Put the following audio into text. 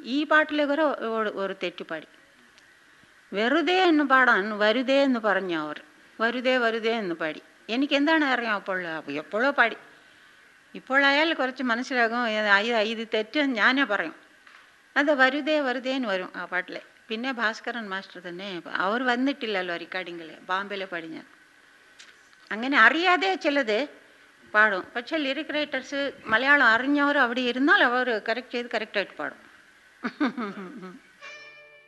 ഈ പാട്ടിലെ ഒരു ഒരു- ഒരു തെറ്റുപാടി വെറുതെ എന്ന് പാടാൻ വരുതേ എന്ന് പറഞ്ഞു അവർ വരുതേ വരുതേ എന്ന് പാടി എനിക്ക് എന്താണ് അറിയാം അപ്പോൾ എപ്പോഴോ പാടി ഇപ്പോഴായാൽ കുറച്ച് മനസ്സിലാകും ഏ- ഇത് ഇത് തെറ്റ് ഞാനേ പറയും അത് വരുതേ വരുതേ എന്ന് വരും ആ പാട്ടിലെ പിന്നെ ഭാസ്കരൻ മാസ്റ്റർ തന്നെ അവർ വന്നിട്ടില്ലല്ലോ റെക്കോർഡിങ്ങിൽ ബാംബെയിൽ പാടി ഞാൻ അങ്ങനെ അറിയാതെ ചിലത് പാടും പക്ഷേ ലിറിക് റൈറ്റേഴ്സ് മലയാളം അറിഞ്ഞവർ അവിടെ ഇരുന്നാൽ അവർ കറക്റ്റ് ചെയ്ത് കറക്റ്റായിട്ട് പാടും